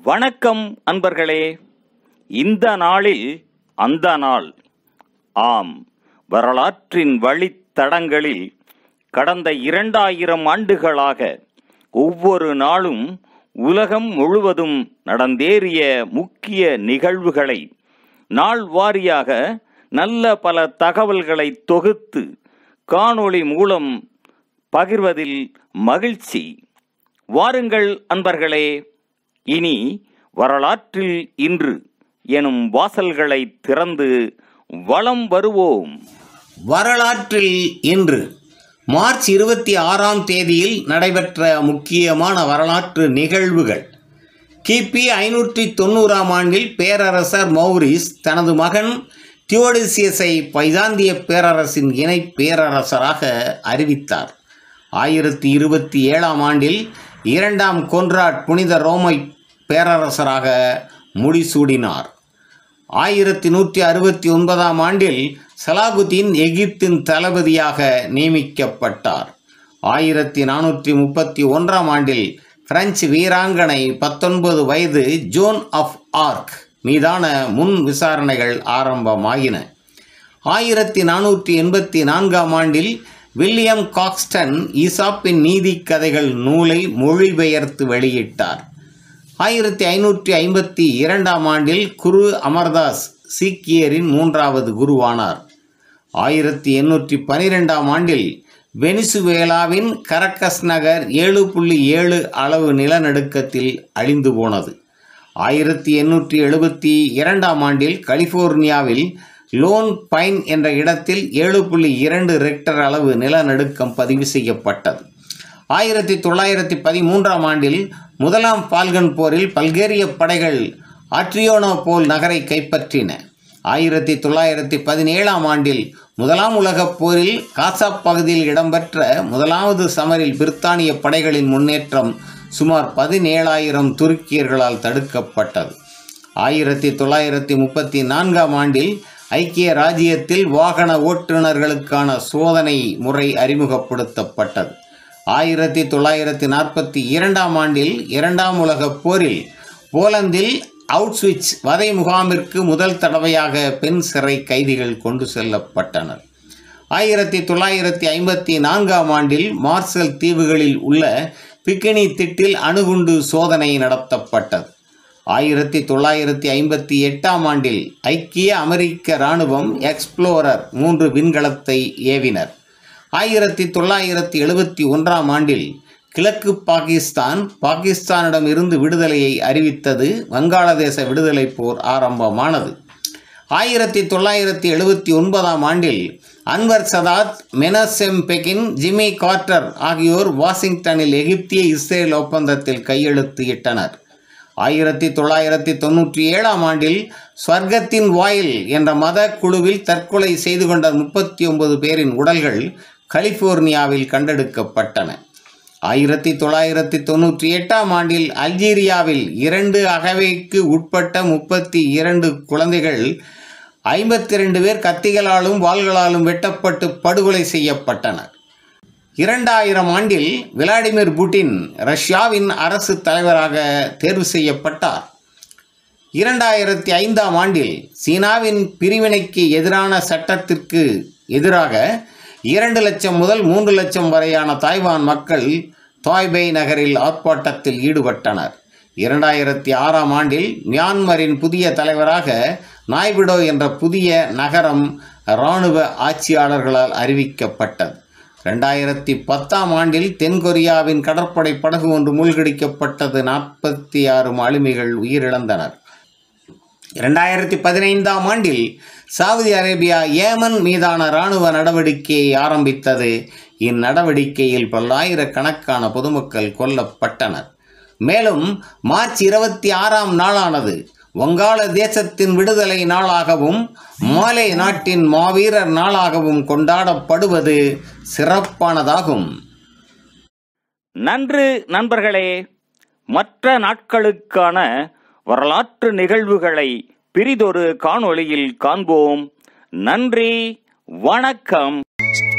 வணக்கம் அன்பர்களே இந்த நாளில் அந்த நாள் ஆம் வரலாற்றின் வழித்தடங்களில் கடந்த இரண்டாயிரம் ஆண்டுகளாக ஒவ்வொரு நாளும் உலகம் முழுவதும் நடந்தேறிய முக்கிய நிகழ்வுகளை நாள் வாரியாக நல்ல பல தகவல்களை தொகுத்து காணொளி மூலம் பகிர்வதில் மகிழ்ச்சி வாருங்கள் அன்பர்களே இனி வரலாற்றில் இன்று எனும் வாசல்களை திறந்து வலம் வருவோம் வரலாற்றில் இன்று மார்ச் இருபத்தி ஆறாம் தேதியில் நடைபெற்ற முக்கியமான வரலாற்று நிகழ்வுகள் கிபி ஐநூற்றி தொண்ணூறாம் ஆண்டில் பேரரசர் மௌரிஸ் தனது மகன் தியோடிசியஸை பைசாந்திய பேரரசின் இணை பேரரசராக அறிவித்தார் ஆயிரத்தி இருபத்தி ஏழாம் ஆண்டில் இரண்டாம் கொன்ராட் புனித ரோமை பேரரசராக முடிசூடினார் ஆயிரத்தி நூற்றி அறுபத்தி ஒன்பதாம் ஆண்டில் சலாகுதீன் எகிப்தின் தளபதியாக நியமிக்கப்பட்டார் ஆயிரத்தி நானூற்றி முப்பத்தி ஒன்றாம் ஆண்டில் பிரெஞ்சு வீராங்கனை பத்தொன்பது வயது ஜோன் ஆஃப் ஆர்க் மீதான முன் விசாரணைகள் ஆரம்பமாகின ஆயிரத்தி நானூற்றி எண்பத்தி நான்காம் ஆண்டில் வில்லியம் காக்ஸ்டன் ஈசாப்பின் நீதிக் கதைகள் நூலை மொழிபெயர்த்து வெளியிட்டார் ஆயிரத்தி ஐநூற்றி ஐம்பத்தி இரண்டாம் ஆண்டில் குரு அமர்தாஸ் சீக்கியரின் மூன்றாவது குருவானார் ஆயிரத்தி எண்ணூற்றி பனிரெண்டாம் ஆண்டில் வெனிசுவேலாவின் கரக்கஸ் நகர் ஏழு புள்ளி ஏழு அளவு நிலநடுக்கத்தில் அழிந்து போனது ஆயிரத்தி எண்ணூற்றி எழுபத்தி இரண்டாம் ஆண்டில் கலிஃபோர்னியாவில் லோன் பைன் என்ற இடத்தில் ஏழு புள்ளி இரண்டு ரெக்டர் அளவு நிலநடுக்கம் பதிவு செய்யப்பட்டது ஆயிரத்தி தொள்ளாயிரத்தி பதிமூன்றாம் ஆண்டில் முதலாம் பால்கன் போரில் பல்கேரிய படைகள் ஆட்ரியோனோபோல் நகரை கைப்பற்றின ஆயிரத்தி தொள்ளாயிரத்தி பதினேழாம் ஆண்டில் முதலாம் உலகப் போரில் காசா பகுதியில் இடம்பெற்ற முதலாவது சமரில் பிரித்தானிய படைகளின் முன்னேற்றம் சுமார் பதினேழாயிரம் துருக்கியர்களால் தடுக்கப்பட்டது ஆயிரத்தி தொள்ளாயிரத்தி முப்பத்தி நான்காம் ஆண்டில் ஐக்கிய ராஜ்யத்தில் வாகன ஓட்டுநர்களுக்கான சோதனை முறை அறிமுகப்படுத்தப்பட்டது ஆயிரத்தி தொள்ளாயிரத்தி நாற்பத்தி இரண்டாம் ஆண்டில் இரண்டாம் உலகப் போரில் போலந்தில் அவுட்ஸ்விட்ச் வதை முகாமிற்கு முதல் தடவையாக பெண் சிறை கைதிகள் கொண்டு செல்லப்பட்டனர் ஆயிரத்தி தொள்ளாயிரத்தி ஐம்பத்தி நான்காம் ஆண்டில் மார்சல் தீவுகளில் உள்ள பிக்கினி திட்டில் அணுகுண்டு சோதனை நடத்தப்பட்டது ஆயிரத்தி தொள்ளாயிரத்தி ஐம்பத்தி எட்டாம் ஆண்டில் ஐக்கிய அமெரிக்க இராணுவம் எக்ஸ்ப்ளோரர் மூன்று விண்கலத்தை ஏவினர் ஆயிரத்தி தொள்ளாயிரத்தி எழுபத்தி ஒன்றாம் ஆண்டில் கிழக்கு பாகிஸ்தான் பாகிஸ்தானிடம் இருந்து விடுதலையை அறிவித்தது வங்காளதேச விடுதலை போர் ஆரம்பமானது ஆயிரத்தி தொள்ளாயிரத்தி எழுபத்தி ஒன்பதாம் ஆண்டில் Anwar Sadat Menachem Begin Jimmy Carter ஆகியோர் வாஷிங்டனில் எகிப்திய இஸ்ரேல் ஒப்பந்தத்தில் கையெழுத்து இட்டனர் ஆயிரத்தி தொள்ளாயிரத்தி தொண்ணூற்றி ஏழாம் ஆண்டில் ஸ்வர்க்கத்தின் வாயில் என்ற மத குழுவில் தற்கொலை செய்து கொண்ட முப்பத்தி ஒன்பது பேரின் உடல்கள் கலிஃபோர்னியாவில் கண்டெடுக்கப்பட்டன ஆயிரத்தி தொள்ளாயிரத்தி தொண்ணூற்றி எட்டாம் ஆண்டில் அல்ஜீரியாவில் இரண்டு அகவைக்கு உட்பட்ட முப்பத்தி இரண்டு குழந்தைகள் ஐம்பத்தி ரெண்டு பேர் கத்திகளாலும் வாள்களாலும் வெட்டப்பட்டு படுகொலை செய்யப்பட்டனர் இரண்டாயிரம் ஆண்டில் விளாடிமிர் புட்டின் ரஷ்யாவின் அரசு தலைவராக தேர்வு செய்யப்பட்டார் இரண்டாயிரத்தி ஐந்தாம் ஆண்டில் சீனாவின் பிரிவினைக்கு எதிரான சட்டத்திற்கு எதிராக இரண்டு லட்சம் முதல் மூன்று லட்சம் வரையான தாய்வான் மக்கள் தாய்பை நகரில் ஆர்ப்பாட்டத்தில் ஈடுபட்டனர் இரண்டாயிரத்தி ஆறாம் ஆண்டில் மியான்மரின் புதிய தலைவராக நாய்பிடோ என்ற புதிய நகரம் இராணுவ ஆட்சியாளர்களால் அறிவிக்கப்பட்டது ரெண்டாயிரத்தி பத்தாம் ஆண்டில் தென்கொரியாவின் கடற்படை படகு ஒன்று மூழ்கடிக்கப்பட்டது நாற்பத்தி ஆறு மாலுமிகள் உயிரிழந்தனர் இரண்டாயிரத்தி பதினைந்தாம் ஆண்டில் சவுதி அரேபியா ஏமன் மீதான இராணுவ நடவடிக்கையை ஆரம்பித்தது இந்நடவடிக்கையில் பல்லாயிரக்கணக்கான பொதுமக்கள் கொல்லப்பட்டனர் மேலும் மார்ச் இருபத்தி ஆறாம் நாளானது வங்காள தேசத்தின் விடுதலை நாளாகவும் மாலே நாட்டின் மாவீரர் நாளாகவும் கொண்டாடப்படுவது சிறப்பானதாகும் நன்று நண்பர்களே மற்ற நாட்களுக்கான வரலாற்று நிகழ்வுகளை பிரிதொரு காணொளியில் காண்போம் நன்றி வணக்கம்